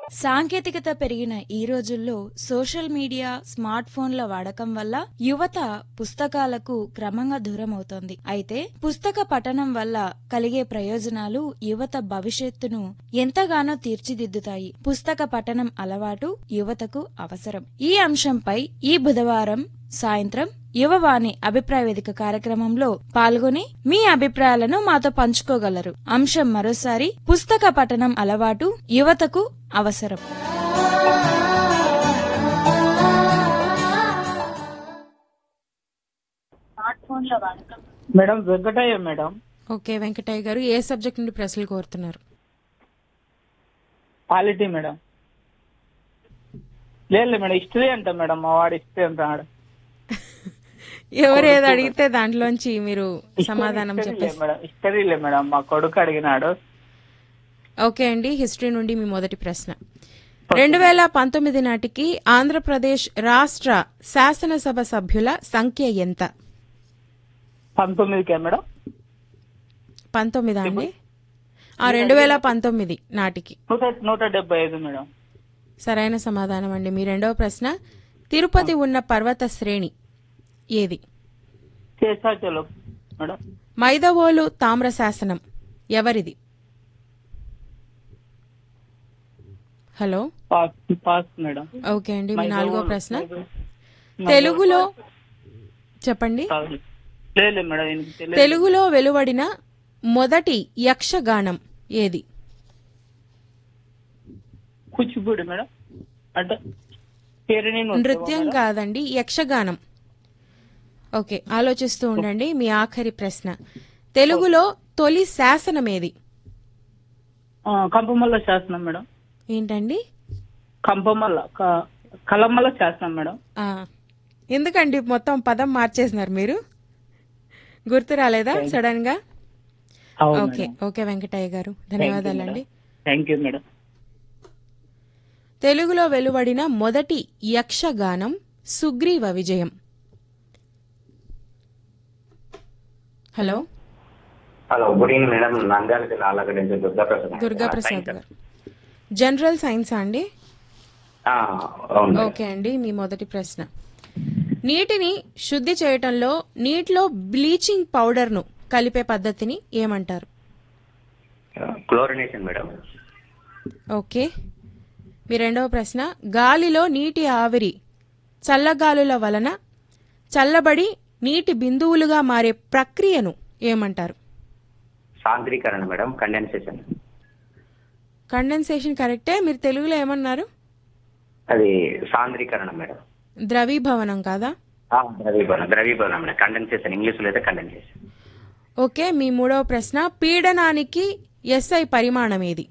సాంకేతికత పెరిగిన ఈ రోజుల్లో సోషల్ మీడియా స్మార్ట్ ఫోన్ల వాడకం వల్ల యువత పుస్తకాలకు క్రమంగా దూరం అవుతోంది అయితే పుస్తక పఠనం వల్ల కలిగే ప్రయోజనాలు యువత భవిష్యత్తును ఎంతగానో తీర్చిదిద్దుతాయి పుస్తక పఠనం అలవాటు యువతకు అవసరం ఈ అంశంపై ఈ బుధవారం సాయంత్రం యువవాణి అభిప్రాయ వేదిక కార్యక్రమంలో పాల్గొని మీ అభిప్రాయాలను మాతో పంచుకోగలరు అంశం మరోసారి పుస్తక పఠనం అలవాటు యువతకు అవసరం madam Venkataiah madam okay Venkataiah garu ఏ సబ్జెక్ట్ నుండి ప్రశ్నలు కోరుతున్నారు పాలిటీ మేడం లేదు లేదు మేడం హిస్టరీ అంట మేడం మా వాడు హిస్టరీ అంటాడు ఎవరు ఏది అడిగితే దాంట్లోంచి మీరు సమాధానం హిస్టరీ చెప్పేసి లేదు మేడం హిస్టరీ లేదు మేడం మా కొడుకు అడిగినాడు ఓకే అండి హిస్టరీ నుండి మీ మొదటి ప్రశ్న రెండు వేల పంతొమ్మిది నాటికి ఆంధ్రప్రదేశ్ రాష్ట్ర శాసనసభ సభ్యుల సంఖ్య ఎంత పంతొమ్మిదికే మేడం పంతొమ్మిదా అండి ఆ రెండు వేల పంతొమ్మిది నాటికి నూట నూట డెబ్బై ఐదు మేడం సరైన సమాధానం అండి మీ రెండవ ప్రశ్న తిరుపతి ఉన్న పర్వత శ్రేణి ఏది శేషాచలం మేడం మైదవోలు తామ్ర శాసనం ఎవరిది hello pass pass madam okay అండి మీ నాలుగో ప్రశ్న తెలుగులో చెప్పండి కాదు. లేదు లేదు మేడం ఈయనకి తెలియదు. తెలుగులో వెలువడిన మొదటి యక్షగానం ఏది కూచిపూడి మేడం అంటే పేరుని నృత్యం కాదండి యక్షగానం ఓకే ఆలోచిస్తూ ఉండండి మీ ఆఖరి ప్రశ్న తెలుగులో తొలి శాసనం ఏది కంపమల్ల శాసనం మేడం ఏంటండి కంపమల్ల క- కలమల్ల శాసనం మేడం ఆ, ఎందుకండి మొత్తం పదం మార్చేసినారు మీరు గుర్తు రాలేదా సడన్ గా అవును ఓకే ఓకే వెంకటయ్య గారు ధన్యవాదాలండి థ్యాంక్ యూ మేడం తెలుగులో వెలువడిన మొదటి యక్షగానం సుగ్రీవ విజయం hello hello good evening madam Nandyal జిల్లా ఆలగడ్డ నుంచి దుర్గాప్రసాద్ దుర్గా ప్రసాద్ గారు జనరల్ సైన్స్ అండి ఆ, అవును మేడం. ఓకే అండి మీ మొదటి ప్రశ్న నీటిని శుద్ధి చేయటంలో నీటిలో బ్లీచింగ్ పౌడర్ను కలిపే పద్ధతిని ఏమంటారు క్లోరినేషన్ మేడం ఓకే మీ రెండవ ప్రశ్న గాలిలో నీటి ఆవిరి చల్లగాలుల వలన చల్లబడి నీటి బిందువులుగా మారే ప్రక్రియను ఏమంటారు సాంద్రీకరణ మేడం కండెన్సేషన్ కండెన్సేషన్ కరెక్టే మీరు తెలుగులో ఏమన్నారు అది సాంద్రీకరణ మేడం ద్రవీభవనం కాదా ఆ, ద్రవీభవనం ద్రవీభవనం మేడం కండెన్సేషన్ ఇంగ్లీష్ లో అయితే కండెన్సేషన్ ఓకే మీ మూడవ ప్రశ్న పీడనానికి ఎస్ఐ పరిమాణం ఏది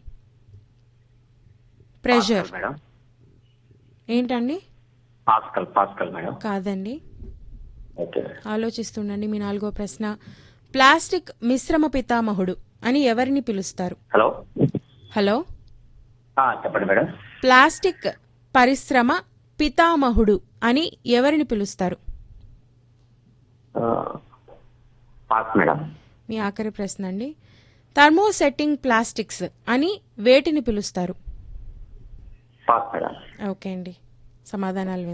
ప్రెషర్ మేడం ఏంటండి పాస్కల్ పాస్కల్ మేడం కాదండి ఓకే ఆలోచిస్తుండండి మీ నాలుగో ప్రశ్న ప్లాస్టిక్ మిశ్రమ పితామహుడు అని ఎవరిని పిలుస్తారు హలో హలో ఆ, చెప్పండి మేడం ప్లాస్టిక్ పరిశ్రమ పితామహుడు అని ఎవరిని పిలుస్తారు ఆ, పాస్ మేడం మీ ఆఖరి ప్రశ్న అండి థర్మోసెట్టింగ్ ప్లాస్టిక్స్ అని వేటిని పిలుస్తారు పాస్ మేడం ఓకే అండి సమాధానాలు